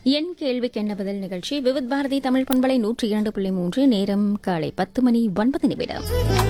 என் கேள்விக்கு என்ன பதில் நிகழ்ச்சி விவித் பாரதி தமிழ் பண்பலை நூற்றி இரண்டு புள்ளி மூன்று நேரம் காலை பத்து மணி ஒன்பது நிமிடம்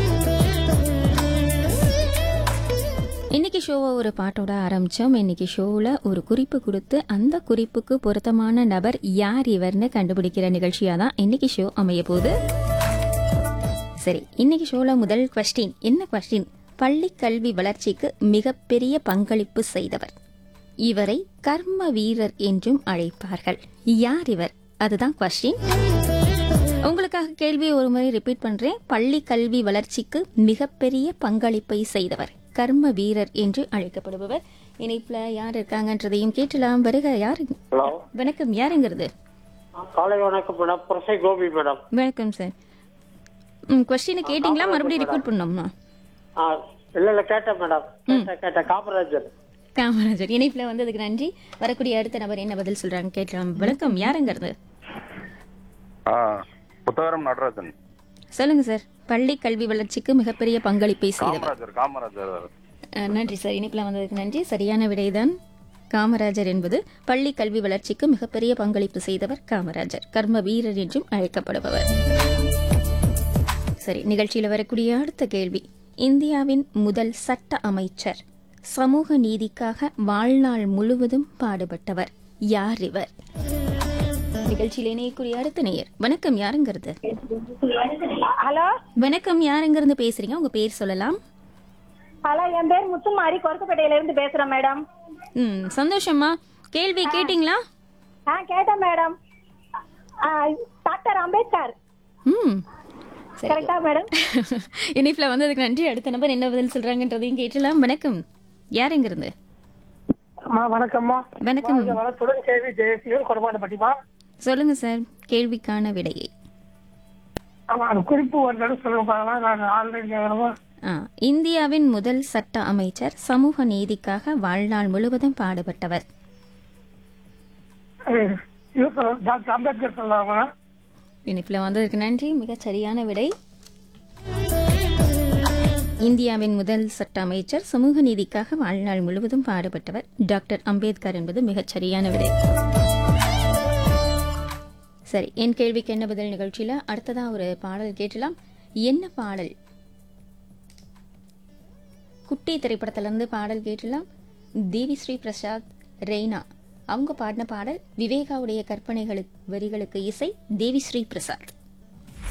இன்னைக்கு ஷோவை ஒரு பாட்டோட ஆரம்பிச்சோம் இன்னைக்கு ஷோவில் ஒரு குறிப்பு கொடுத்து அந்த குறிப்புக்கு பொருத்தமான நபர் யார் இவர்னு கண்டுபிடிக்கிற நிகழ்ச்சியா தான் இன்னைக்கு ஷோ அமைய போகுது சரி இன்னைக்கு ஷோல முதல் கொஸ்டின் என்ன கொஸ்டின் பள்ளி கல்வி வளர்ச்சிக்கு மிகப்பெரிய பங்களிப்பு செய்தவர் இவரை கர்ம வீரர் என்றும் அழைப்பார்கள் யார் இவர் அதுதான் கொஸ்டின் உங்களுக்காக கேள்வியை ஒரு முறை ரிப்பீட் பண்றேன் பள்ளி கல்வி வளர்ச்சிக்கு மிகப்பெரிய பங்களிப்பை செய்தவர் கர்ம வீரர் என்று அழைக்கப்படுபவர் இணைப்புல யார் இருக்காங்கன்றதையும் கேட்டலாம் வருக யாரு ஹலோ வணக்கம் யாருங்கிறது காலை வணக்கம் மேடம் புரசை கோபி மேடம் வணக்கம் சார் ம் கொஸ்டினை கேட்டிங்களா மறுபடியும் ரிப்பீட் பண்ணோம்மா ஆ இல்ல இல்ல கேட்டேன் மேடம் கேட்டேன் கேட்டேன் காமராஜர் காமராஜர் இணைப்புல வந்ததுக்கு நன்றி வரக்கூடிய அடுத்த நபர் என்ன பதில் சொல்றாங்க கேட்கலாம் வணக்கம் யாருங்கிறது ஆ புத்தகரம் நடராஜன் சொல்லுங்க சார் பள்ளி கல்வி வளர்ச்சிக்கு மிகப்பெரிய பங்களிப்பை செய்தவர் காமராஜர் காமராஜர் அஹ், நன்றி சார் இணைப்புல வந்ததுக்கு நன்றி சரியான விடைதான் காமராஜர் என்பது பள்ளி கல்வி வளர்ச்சிக்கு மிகப்பெரிய பங்களிப்பு செய்தவர் காமராஜர் கர்ம வீரர் என்றும் அழைக்கப்படுபவர் சரி நிகழ்ச்சியில் வரக்கூடிய அடுத்த கேள்வி இந்தியாவின் முதல் சட்ட அமைச்சர் சமூக நீதிக்காக வாழ்நாள் முழுவதும் பாடுபட்டவர் யார் இவர் நிகழ்ச்சியில் இணையக்கூடிய அடுத்த நேயர் வணக்கம் யாருங்கிறது ஹலோ வணக்கம் யாருங்கிறது பேசுறீங்க உங்க பேர் சொல்லலாம் ஹலோ என் பேர் முத்துமாரி கொருக்குப்பேட்டையில இருந்து பேசுறேன் மேடம் ம் சந்தோஷம்மா கேள்வி கேட்டிங்களா ஆ கேட்டேன் மேடம் ஆ, டாக்டர் அம்பேத்கர் ம் சரி கரெக்டா மேடம் இனிப்பில் வந்ததுக்கு நன்றி அடுத்த நபர் என்ன பதில் சொல்றாங்கன்றதையும் கேட்டலாம் வணக்கம் யாருங்கிறது அம்மா வணக்கம்மா வணக்கம் வளத்துடன் கேள்வி ஜெயசீலன் குடமாட்ட பட்டிமா சொல்லுங்க சார் கேள்விக்கான விடையை ஆமா அந்த குறிப்பு ஒரு தடவை சொல்லுங்க பாக்கலாம் நான் ஆல்ரெடி கேட்கறமா ஆ, இந்தியாவின் முதல் சட்ட அமைச்சர் சமூக நீதிக்காக வாழ்நாள் முழுவதும் பாடுபட்டவர் இது சொல்ல டாக்டர் அம்பேத்கர் சொல்லலாமா இனிப்பில் வந்ததுக்கு நன்றி மிகச் சரியான விடை இந்தியாவின் முதல் சட்ட அமைச்சர் சமூக நீதிக்காக வாழ்நாள் முழுவதும் பாடுபட்டவர் டாக்டர் அம்பேத்கர் என்பது மிகச் சரியான விடை சரி என் கேள்விக்கு என்ன பதில் நிகழ்ச்சியில அடுத்ததா ஒரு பாடல் கேட்டலாம் என்ன பாடல் குட்டி திரைப்படத்துல இருந்து பாடல் கேட்டலாம் தேவி ஸ்ரீ பிரசாத் ரெய்னா அவங்க பாடின பாடல் விவேகாவுடைய கற்பனைகளுக்கு வரிகளுக்கு இசை தேவி ஸ்ரீ பிரசாத்